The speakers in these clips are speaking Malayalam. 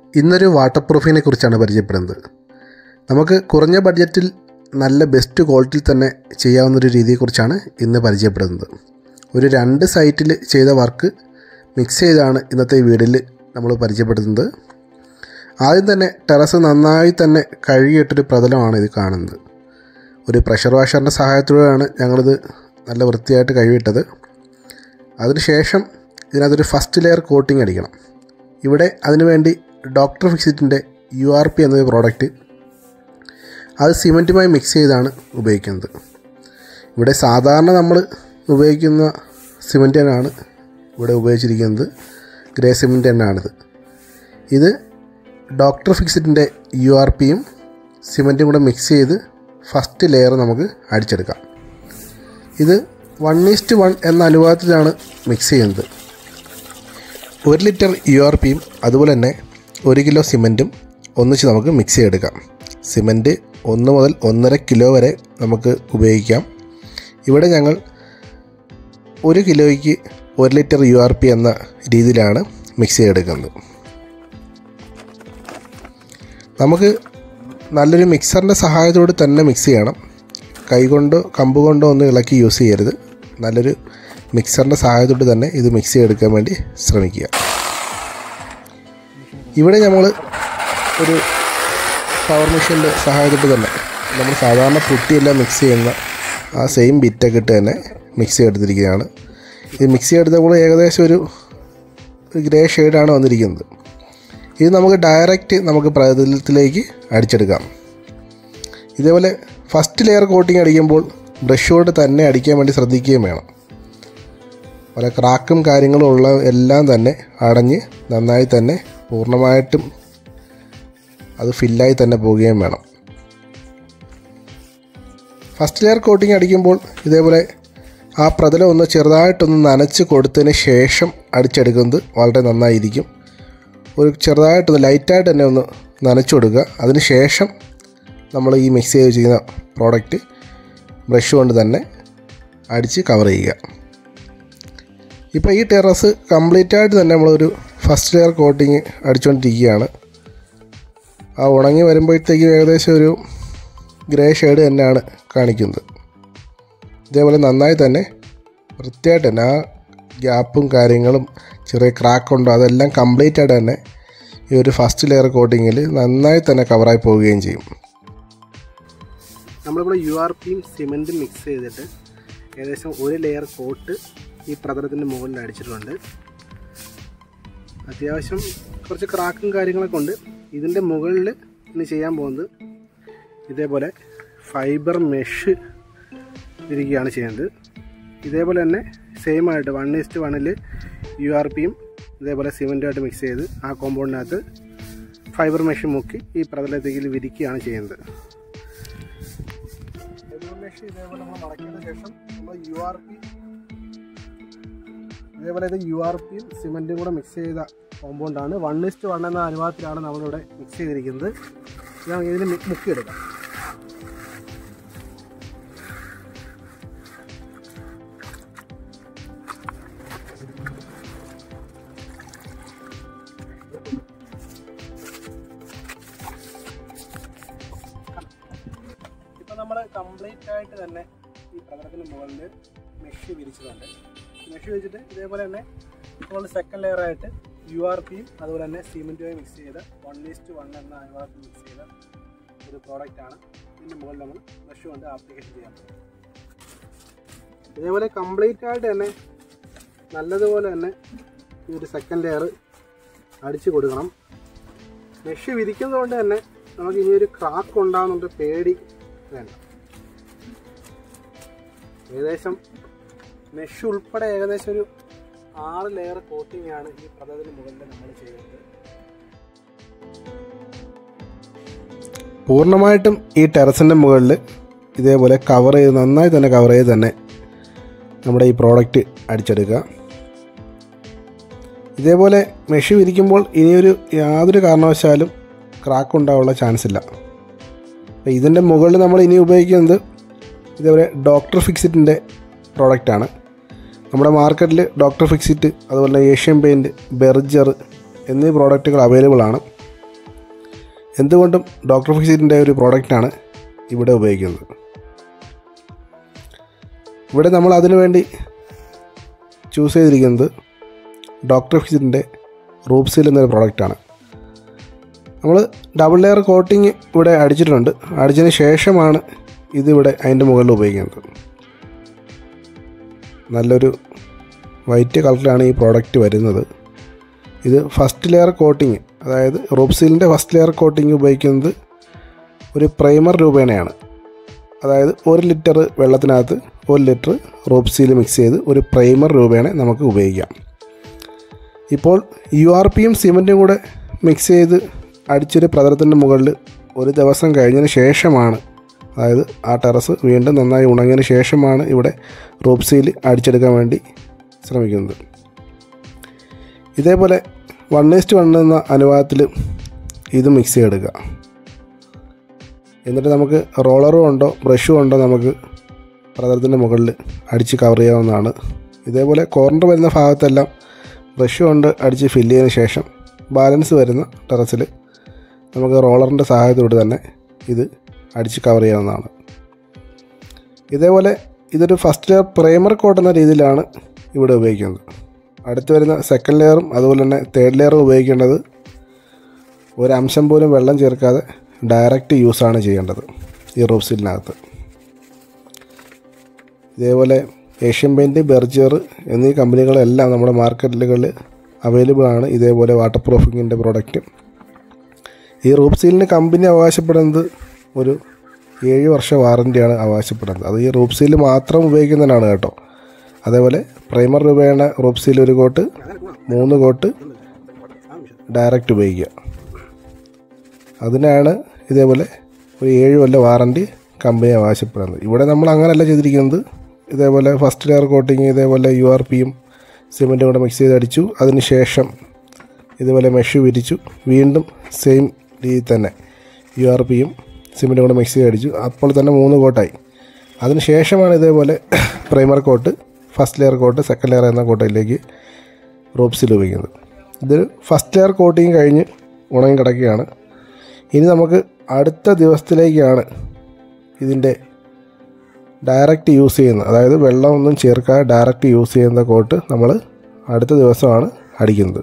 ഇന്നൊരു വാട്ടർ പ്രൂഫിനെ കുറിച്ചാണ് പരിചയപ്പെടുന്നത് നമുക്ക് കുറഞ്ഞ ബഡ്ജറ്റിൽ നല്ല ബെസ്റ്റ് ക്വാളിറ്റിയിൽ തന്നെ ചെയ്യാവുന്നൊരു രീതിയെക്കുറിച്ചാണ് ഇന്ന് പരിചയപ്പെടുന്നത് ഒരു രണ്ട് സൈറ്റിൽ ചെയ്ത വർക്ക് മിക്സ് ചെയ്താണ് ഇന്നത്തെ വീഡിയോയിൽ നമ്മൾ പരിചയപ്പെടുത്തുന്നത് ആദ്യം തന്നെ ടെറസ് നന്നായി തന്നെ കഴുകിയിട്ടൊരു പ്രതലമാണ് ഇത് കാണുന്നത് ഒരു പ്രഷർ വാഷറിൻ്റെ സഹായത്തോടെയാണ് ഞങ്ങളിത് നല്ല വൃത്തിയായിട്ട് കഴുകിയിട്ടത് അതിനുശേഷം ഇതിനകത്തൊരു ഫസ്റ്റ് ലെയർ കോട്ടിംഗ് അടിക്കണം ഇവിടെ അതിനുവേണ്ടി ഡോക്ടർ ഫിക്സിറ്റിൻ്റെ യു ആർ പി എന്നൊരു പ്രോഡക്റ്റ് അത് സിമെൻറ്റുമായി മിക്സ് ചെയ്താണ് ഉപയോഗിക്കുന്നത് ഇവിടെ സാധാരണ നമ്മൾ ഉപയോഗിക്കുന്ന സിമെൻറ്റ് തന്നെയാണ് ഇവിടെ ഉപയോഗിച്ചിരിക്കുന്നത് ഗ്രേ സിമെൻറ്റ് തന്നെയാണിത് ഇത് ഡോക്ടർ ഫിക്സിറ്റിൻ്റെ യു ആർ പിയും സിമെൻറ്റും കൂടെ മിക്സ് ചെയ്ത് ഫസ്റ്റ് ലെയർ നമുക്ക് അടിച്ചെടുക്കാം ഇത് വൺ ഈസ്റ്റ് വൺ എന്ന അനുപാതത്തിലാണ് മിക്സ് ചെയ്യുന്നത് ഒരു ലിറ്റർ യു ആർ പിയും അതുപോലെ തന്നെ ഒരു കിലോ സിമൻറ്റും ഒന്നിച്ച് നമുക്ക് മിക്സ് ചെയ്തെടുക്കാം സിമൻറ്റ് ഒന്ന് മുതൽ ഒന്നര കിലോ വരെ നമുക്ക് ഉപയോഗിക്കാം ഇവിടെ ഞങ്ങൾ ഒരു കിലോയ്ക്ക് ഒരു ലിറ്റർ യു ആർ പി എന്ന രീതിയിലാണ് മിക്സ് ചെയ്തെടുക്കുന്നത് നമുക്ക് നല്ലൊരു മിക്സറിൻ്റെ സഹായത്തോടെ തന്നെ മിക്സ് ചെയ്യണം കൈകൊണ്ടോ കമ്പ് കൊണ്ടോ ഒന്നും ഇളക്കി യൂസ് ചെയ്യരുത് നല്ലൊരു മിക്സറിൻ്റെ സഹായത്തോടെ തന്നെ ഇത് മിക്സ് ചെയ്തെടുക്കാൻ വേണ്ടി ശ്രമിക്കുക ഇവിടെ നമ്മൾ ഒരു പവർ മെഷീൻ്റെ സഹായത്തോടെ തന്നെ നമ്മൾ സാധാരണ പുട്ടിയെല്ലാം മിക്സ് ചെയ്യുന്ന ആ സെയിം ബിറ്റൊക്കെ ഇട്ട് തന്നെ മിക്സ് ചെയ്തെടുത്തിരിക്കുകയാണ് ഇത് മിക്സ് ചെയ്തെടുത്തപ്പോൾ ഏകദേശം ഒരു ഒരു ഗ്രേ ഷെയ്ഡാണ് വന്നിരിക്കുന്നത് ഇത് നമുക്ക് ഡയറക്റ്റ് നമുക്ക് പ്രതലത്തിലേക്ക് അടിച്ചെടുക്കാം ഇതേപോലെ ഫസ്റ്റ് ലെയർ കോട്ടിങ് അടിക്കുമ്പോൾ ബ്രഷ് കൊണ്ട് തന്നെ അടിക്കാൻ വേണ്ടി ശ്രദ്ധിക്കുകയും വേണം പല ക്രാക്കും കാര്യങ്ങളും ഉള്ള എല്ലാം തന്നെ അടഞ്ഞ് നന്നായി തന്നെ പൂർണ്ണമായിട്ടും അത് ഫില്ലായി തന്നെ പോവുകയും വേണം ഫസ്റ്റ് ലെയർ കോട്ടിങ് അടിക്കുമ്പോൾ ഇതേപോലെ ആ പ്രതലം ഒന്ന് ചെറുതായിട്ടൊന്ന് നനച്ച് കൊടുത്തതിന് ശേഷം അടിച്ചെടുക്കുന്നത് വളരെ നന്നായിരിക്കും ഒരു ചെറുതായിട്ടൊന്ന് ലൈറ്റായിട്ട് തന്നെ ഒന്ന് നനച്ചു കൊടുക്കുക അതിന് ശേഷം നമ്മൾ ഈ മിക്സ് ചെയ്ത് ചെയ്യുന്ന പ്രോഡക്റ്റ് ബ്രഷ് കൊണ്ട് തന്നെ അടിച്ച് കവർ ചെയ്യുക ഇപ്പോൾ ഈ ടെറസ് കംപ്ലീറ്റ് ആയിട്ട് തന്നെ നമ്മളൊരു ഫസ്റ്റ് ലെയർ കോട്ടിങ് അടിച്ചുകൊണ്ടിരിക്കുകയാണ് ആ ഉണങ്ങി വരുമ്പോഴത്തേക്കും ഏകദേശം ഒരു ഗ്രേ ഷെയ്ഡ് തന്നെയാണ് കാണിക്കുന്നത് ഇതേപോലെ നന്നായി തന്നെ വൃത്തിയായിട്ട് തന്നെ ആ ഗ്യാപ്പും കാര്യങ്ങളും ചെറിയ ക്രാക്കുണ്ടോ അതെല്ലാം കംപ്ലീറ്റ് ആയിട്ട് തന്നെ ഈ ഒരു ഫസ്റ്റ് ലെയർ കോട്ടിങ്ങിൽ നന്നായി തന്നെ കവറായി പോവുകയും ചെയ്യും നമ്മളിവിടെ യു ആർ പിയും സിമെൻറ്റും മിക്സ് ചെയ്തിട്ട് ഏകദേശം ഒരു ലെയർ കോട്ട് ഈ പ്രതലത്തിൻ്റെ മുകളിൽ അടിച്ചിട്ടുണ്ട് അത്യാവശ്യം കുറച്ച് ക്രാക്കും കാര്യങ്ങളൊക്കെ ഉണ്ട് ഇതിൻ്റെ മുകളിൽ ഇനി ചെയ്യാൻ പോകുന്നത് ഇതേപോലെ ഫൈബർ മെഷ് ഇരിക്കുകയാണ് ചെയ്യുന്നത് ഇതേപോലെ തന്നെ സെയിം ആയിട്ട് വൺ ഈസ്റ്റ് വണ്ണിൽ യു ആർ പിയും ഇതേപോലെ സിമെൻറ്റുമായിട്ട് മിക്സ് ചെയ്ത് ആ കോമ്പൗണ്ടിനകത്ത് ഫൈബർ മെഷ് മുക്കി ഈ പ്രതലത്തേക്ക് വിരിക്കുകയാണ് ചെയ്യുന്നത് മെഷ് ഇതേപോലെ നമ്മൾ മടക്കിയതിന് ശേഷം നമ്മൾ യു ആർ പി ഇതേപോലെ ഇത് യു ആർ പിയും സിമെൻറ്റും കൂടെ മിക്സ് ചെയ്ത കോമ്പൗണ്ടാണ് വൺ ഇസ്റ്റ് വൺ എന്ന അനുപാതത്തിലാണ് നമ്മളിവിടെ മിക്സ് ചെയ്തിരിക്കുന്നത് ഞാൻ ഇതിന് മി- മുക്കിയെടുക്കാം ഇപ്പം നമ്മൾ കംപ്ലീറ്റ് ആയിട്ട് തന്നെ ഈ പ്രതലത്തിന് മുകളിൽ മെഷ് വിരിച്ചിട്ടുണ്ട് മെഷ് വെച്ചിട്ട് ഇതേപോലെ തന്നെ നമ്മൾ സെക്കൻഡ് ലെയർ ആയിട്ട് യു ആർ പിയും അതുപോലെ തന്നെ സിമെൻറ്റുമായി മിക്സ് ചെയ്ത വൺ ഈസ്റ്റ് വൺ എന്ന അനുപാതത്തിൽ മിക്സ് ചെയ്ത ഒരു പ്രോഡക്റ്റ് ആണ് ഇതിൻ്റെ മുകളിൽ നമ്മൾ മെഷ് കൊണ്ട് ആപ്ലിക്കേഷൻ ചെയ്യാൻ പോകുന്നത് ഇതേപോലെ കംപ്ലീറ്റ് ആയിട്ട് തന്നെ നല്ലതുപോലെ തന്നെ ഈ ഒരു സെക്കൻഡ് ലെയർ അടിച്ചു കൊടുക്കണം മെഷ് വിരിക്കുന്നതുകൊണ്ട് തന്നെ നമുക്ക് ഇനി ഒരു ക്രാക്ക് ഉണ്ടാകുന്നുണ്ട് പേടി വേണ്ട ഏകദേശം മെഷ് ഉൾപ്പെടെ ഏകദേശം ഒരു ആറ് ലെയർ കോട്ടിംഗ് ആണ് ഈ പ്രതലത്തിന് മുകളിൽ നമ്മൾ ചെയ്യുന്നത് പൂർണ്ണമായിട്ടും ഈ ടെറസിൻ്റെ മുകളിൽ ഇതേപോലെ കവർ ചെയ്ത് നന്നായി തന്നെ കവർ ചെയ്ത് തന്നെ നമ്മുടെ ഈ പ്രോഡക്റ്റ് അടിച്ചെടുക്കുക ഇതേപോലെ മെഷി വിരിക്കുമ്പോൾ ഇനിയൊരു യാതൊരു കാരണവശാലും ക്രാക്ക് ഉണ്ടാവാനുള്ള ചാൻസ് ഇല്ല അപ്പോൾ ഇതിൻ്റെ മുകളിൽ നമ്മൾ ഇനി ഉപയോഗിക്കുന്നത് ഇതേപോലെ ഡോക്ടർ ഫിക്സിറ്റിൻ്റെ പ്രോഡക്റ്റാണ് നമ്മുടെ മാർക്കറ്റിൽ ഡോക്ടർ ഫിക്സിറ്റ് അതുപോലെ ഏഷ്യൻ പെയിൻറ്റ് ബെർജർ എന്നീ പ്രോഡക്റ്റുകൾ അവൈലബിൾ ആണ് എന്തുകൊണ്ടും ഡോക്ടർ ഫിക്സിൻ്റെ ഒരു പ്രോഡക്റ്റാണ് ഇവിടെ ഉപയോഗിക്കുന്നത് ഇവിടെ നമ്മൾ അതിനു വേണ്ടി ചൂസ് ചെയ്തിരിക്കുന്നത് ഡോക്ടർ ഫിക്സിൻ്റെ റൂപ്സിൽ എന്നൊരു പ്രോഡക്റ്റാണ് നമ്മൾ ഡബിൾ ലെയർ കോട്ടിങ് ഇവിടെ അടിച്ചിട്ടുണ്ട് അടിച്ചതിന് ശേഷമാണ് ഇതിവിടെ അതിൻ്റെ മുകളിൽ ഉപയോഗിക്കുന്നത് നല്ലൊരു വൈറ്റ് കളറിലാണ് ഈ പ്രോഡക്റ്റ് വരുന്നത് ഇത് ഫസ്റ്റ് ലെയർ കോട്ടിങ് അതായത് റൂപ്സീലിൻ്റെ ഫസ്റ്റ് ലെയർ കോട്ടിങ് ഉപയോഗിക്കുന്നത് ഒരു പ്രൈമർ രൂപേണയാണ് അതായത് ഒരു ലിറ്റർ വെള്ളത്തിനകത്ത് ഒരു ലിറ്റർ റോപ്സീൽ മിക്സ് ചെയ്ത് ഒരു പ്രൈമർ രൂപേണ നമുക്ക് ഉപയോഗിക്കാം ഇപ്പോൾ യു ആർ പിയും സിമൻറ്റും കൂടെ മിക്സ് ചെയ്ത് അടിച്ചൊരു പ്രതലത്തിൻ്റെ മുകളിൽ ഒരു ദിവസം കഴിഞ്ഞതിന് ശേഷമാണ് അതായത് ആ ടെറസ് വീണ്ടും നന്നായി ഉണങ്ങിയതിന് ശേഷമാണ് ഇവിടെ റോപ്സീൽ അടിച്ചെടുക്കാൻ വേണ്ടി ശ്രമിക്കുന്നത് ഇതേപോലെ വൺ ഈസ്റ്റ് വൺ എന്ന അനുപാതത്തിൽ ഇത് മിക്സ് ചെയ്തെടുക്കുക എന്നിട്ട് നമുക്ക് റോളറും ഉണ്ടോ ബ്രഷും ഉണ്ടോ നമുക്ക് പ്രതലത്തിൻ്റെ മുകളിൽ അടിച്ച് കവർ ചെയ്യാവുന്നതാണ് ഇതേപോലെ കോർണർ വരുന്ന ഭാഗത്തെല്ലാം ബ്രഷ് കൊണ്ട് അടിച്ച് ഫില്ല് ചെയ്തതിന് ശേഷം ബാലൻസ് വരുന്ന ടെറസിൽ നമുക്ക് റോളറിൻ്റെ സഹായത്തോടെ തന്നെ ഇത് അടിച്ച് കവർ ചെയ്യാവുന്നതാണ് ഇതേപോലെ ഇതൊരു ഫസ്റ്റ് ലെയർ പ്രൈമർ കോട്ട് എന്ന രീതിയിലാണ് ഇവിടെ ഉപയോഗിക്കുന്നത് അടുത്ത് വരുന്ന സെക്കൻഡ് ലെയറും അതുപോലെ തന്നെ തേർഡ് ലെയറും ഉപയോഗിക്കേണ്ടത് ഒരംശം പോലും വെള്ളം ചേർക്കാതെ ഡയറക്റ്റ് യൂസാണ് ചെയ്യേണ്ടത് ഈ റൂപ്സിലിനകത്ത് ഇതേപോലെ ഏഷ്യൻ പെയിൻറ്റ് ബെർജർ എന്നീ കമ്പനികളെല്ലാം നമ്മുടെ മാർക്കറ്റുകളിൽ അവൈലബിൾ ആണ് ഇതേപോലെ വാട്ടർ പ്രൂഫിങ്ങിൻ്റെ പ്രോഡക്റ്റ് ഈ റൂപ്പ് സീലിന് കമ്പനി അവകാശപ്പെടുന്നത് ഒരു ഏഴ് വർഷ വാറൻറ്റിയാണ് അവകാശപ്പെടുന്നത് അത് ഈ റൂപ്പ് സീൽ മാത്രം ഉപയോഗിക്കുന്നതിനാണ് കേട്ടോ അതേപോലെ പ്രൈമർ രൂപേണ റൂപ്പ് സീൽ ഒരു കോട്ട് മൂന്ന് കോട്ട് ഡയറക്റ്റ് ഉപയോഗിക്കുക അതിനാണ് ഇതേപോലെ ഒരു ഏഴ് കൊല്ലം വാറൻറ്റി കമ്പനി അവകാശപ്പെടുന്നത് ഇവിടെ നമ്മൾ അങ്ങനെയല്ല ചെയ്തിരിക്കുന്നത് ഇതേപോലെ ഫസ്റ്റ് ലെയർ കോട്ടിങ് ഇതേപോലെ യു ആർ പിയും സിമെൻറ്റും കൂടെ മിക്സ് ചെയ്ത് അടിച്ചു അതിന് ശേഷം ഇതുപോലെ മെഷ് വിരിച്ചു വീണ്ടും സെയിം രീതിയിൽ തന്നെ യു ആർ പിയും സിമെൻറ്റും കൂടെ മിക്സ് ചെയ്ത് അടിച്ചു അപ്പോൾ തന്നെ മൂന്ന് കോട്ടായി അതിന് ശേഷമാണ് ഇതേപോലെ primer coat first layer coat second layer എന്ന കോട്ടയിലേക്ക് റോപ്സിൽ ഉപയോഗിക്കുന്നത് ഇത് ഫസ്റ്റ് ലെയർ കോട്ടിങ് കഴിഞ്ഞ് ഉണങ്ങി കിടക്കുകയാണ് ഇനി നമുക്ക് അടുത്ത ദിവസത്തിലേക്കാണ് ഇതിൻ്റെ ഡയറക്റ്റ് യൂസ് ചെയ്യുന്നത് അതായത് വെള്ളമൊന്നും ചേർക്കാതെ ഡയറക്റ്റ് യൂസ് ചെയ്യുന്ന കോട്ട് നമ്മൾ അടുത്ത ദിവസമാണ് അടിക്കുന്നത്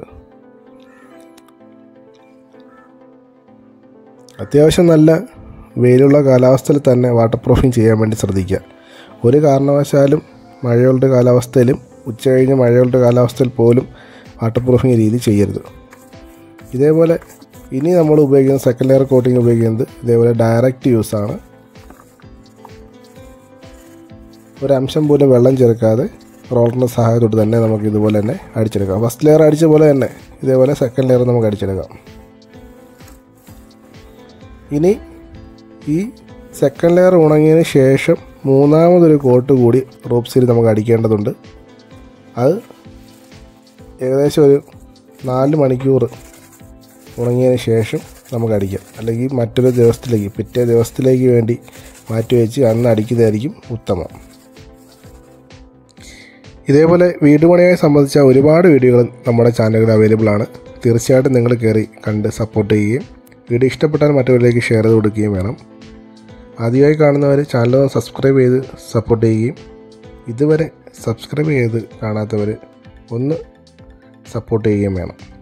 അത്യാവശ്യം നല്ല വെയിലുള്ള കാലാവസ്ഥയിൽ തന്നെ വാട്ടർ പ്രൂഫിങ് ചെയ്യാൻ വേണ്ടി ശ്രദ്ധിക്കുക ഒരു കാരണവശാലും മഴയുള്ള കാലാവസ്ഥയിലും ഉച്ച കഴിഞ്ഞ് മഴയുള്ള കാലാവസ്ഥയിൽ പോലും വാട്ടർ പ്രൂഫിങ് രീതി ചെയ്യരുത് ഇതേപോലെ ഇനി നമ്മൾ ഉപയോഗിക്കുന്ന സെക്കൻഡ് ലെയർ കോട്ടിങ് ഉപയോഗിക്കുന്നത് ഇതേപോലെ ഡയറക്റ്റ് യൂസാണ് ഒരംശം പോലും വെള്ളം ചേർക്കാതെ റോളറിൻ്റെ സഹായത്തോട് തന്നെ നമുക്ക് ഇതുപോലെ തന്നെ അടിച്ചെടുക്കാം ഫസ്റ്റ് ലെയർ അടിച്ച പോലെ തന്നെ ഇതേപോലെ സെക്കൻഡ് ലെയർ നമുക്ക് അടിച്ചെടുക്കാം ഇനി ഈ സെക്കൻഡ് ലെയർ ഉണങ്ങിയതിന് ശേഷം മൂന്നാമതൊരു കോട്ട് കൂടി റോപ്സിൽ നമുക്ക് അടിക്കേണ്ടതുണ്ട് അത് ഏകദേശം ഒരു നാല് മണിക്കൂർ ഉണങ്ങിയതിന് ശേഷം നമുക്ക് അടിക്കാം അല്ലെങ്കിൽ മറ്റൊരു ദിവസത്തിലേക്ക് പിറ്റേ ദിവസത്തിലേക്ക് വേണ്ടി മാറ്റി വെച്ച് അന്ന് അടിക്കുന്നതായിരിക്കും ഉത്തമം ഇതേപോലെ വീട് പണിയെ സംബന്ധിച്ച ഒരുപാട് വീഡിയോകൾ നമ്മുടെ ചാനലുകളിൽ അവൈലബിൾ ആണ് തീർച്ചയായിട്ടും നിങ്ങൾ കയറി കണ്ട് സപ്പോർട്ട് ചെയ്യുകയും വീഡിയോ ഇഷ്ടപ്പെട്ടാൽ മറ്റവരിലേക്ക് ഷെയർ ചെയ്ത് കൊടുക്കുകയും വേണം ആദ്യമായി കാണുന്നവർ ചാനൽ സബ്സ്ക്രൈബ് ചെയ്ത് സപ്പോർട്ട് ചെയ്യുകയും ഇതുവരെ സബ്സ്ക്രൈബ് ചെയ്ത് കാണാത്തവർ ഒന്ന് സപ്പോർട്ട് ചെയ്യുകയും വേണം